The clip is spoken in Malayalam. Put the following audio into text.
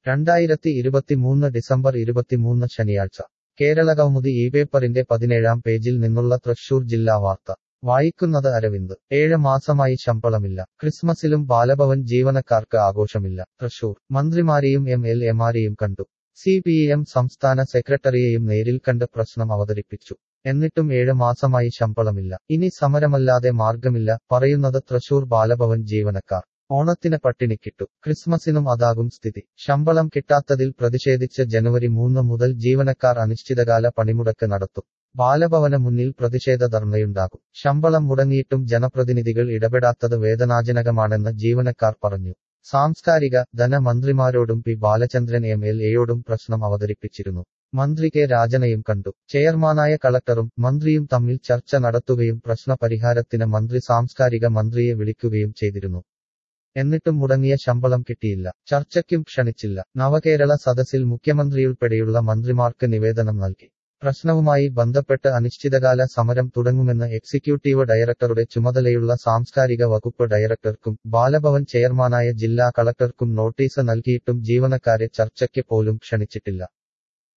രണ്ടായിരത്തി ഇരുപത്തിമൂന്ന് ഡിസംബർ ഇരുപത്തിമൂന്ന് ശനിയാഴ്ച കേരള കൗമുദി ഈ പേപ്പറിന്റെ പതിനേഴാം പേജിൽ നിന്നുള്ള തൃശൂർ ജില്ലാ വാർത്ത വായിക്കുന്നത് അരവിന്ദ് ഏഴ് മാസമായി ശമ്പളമില്ല ക്രിസ്മസിലും ബാലഭവൻ ജീവനക്കാർക്ക് ആഘോഷമില്ല തൃശൂർ മന്ത്രിമാരെയും എം എൽ എമാരെയും കണ്ടു സി പി എം സംസ്ഥാന സെക്രട്ടറിയെയും നേരിൽ കണ്ട് പ്രശ്നം അവതരിപ്പിച്ചു എന്നിട്ടും ഏഴ് മാസമായി ശമ്പളമില്ല ഇനി സമരമല്ലാതെ മാർഗമില്ല പറയുന്നത് തൃശൂർ ബാലഭവൻ ജീവനക്കാർ ഓണത്തിന് പട്ടിണിക്കിട്ടു ക്രിസ്മസിനും അതാകും സ്ഥിതി ശമ്പളം കിട്ടാത്തതിൽ പ്രതിഷേധിച്ച് ജനുവരി മൂന്ന് മുതൽ ജീവനക്കാർ അനിശ്ചിതകാല പണിമുടക്ക് നടത്തും ബാലഭവന് മുന്നിൽ പ്രതിഷേധ ധർണയുണ്ടാകും ശമ്പളം മുടങ്ങിയിട്ടും ജനപ്രതിനിധികൾ ഇടപെടാത്തത് വേദനാജനകമാണെന്ന് ജീവനക്കാർ പറഞ്ഞു സാംസ്കാരിക ധനമന്ത്രിമാരോടും പി ബാലചന്ദ്രൻ എം എൽ എയോടും പ്രശ്നം അവതരിപ്പിച്ചിരുന്നു മന്ത്രി കെ രാജനയും കണ്ടു ചെയർമാനായ കളക്ടറും മന്ത്രിയും തമ്മിൽ ചർച്ച നടത്തുകയും പ്രശ്ന പരിഹാരത്തിന് മന്ത്രി സാംസ്കാരിക മന്ത്രിയെ വിളിക്കുകയും ചെയ്തിരുന്നു എന്നിട്ടും മുടങ്ങിയ ശമ്പളം കിട്ടിയില്ല ചർച്ചയ്ക്കും ക്ഷണിച്ചില്ല നവകേരള സദസ്സിൽ മുഖ്യമന്ത്രിയുൾപ്പെടെയുള്ള മന്ത്രിമാർക്ക് നിവേദനം നൽകി പ്രശ്നവുമായി ബന്ധപ്പെട്ട് അനിശ്ചിതകാല സമരം തുടങ്ങുമെന്ന് എക്സിക്യൂട്ടീവ് ഡയറക്ടറുടെ ചുമതലയുള്ള സാംസ്കാരിക വകുപ്പ് ഡയറക്ടർക്കും ബാലഭവൻ ചെയർമാനായ ജില്ലാ കളക്ടർക്കും നോട്ടീസ് നൽകിയിട്ടും ജീവനക്കാരെ ചർച്ചയ്ക്ക് പോലും ക്ഷണിച്ചിട്ടില്ല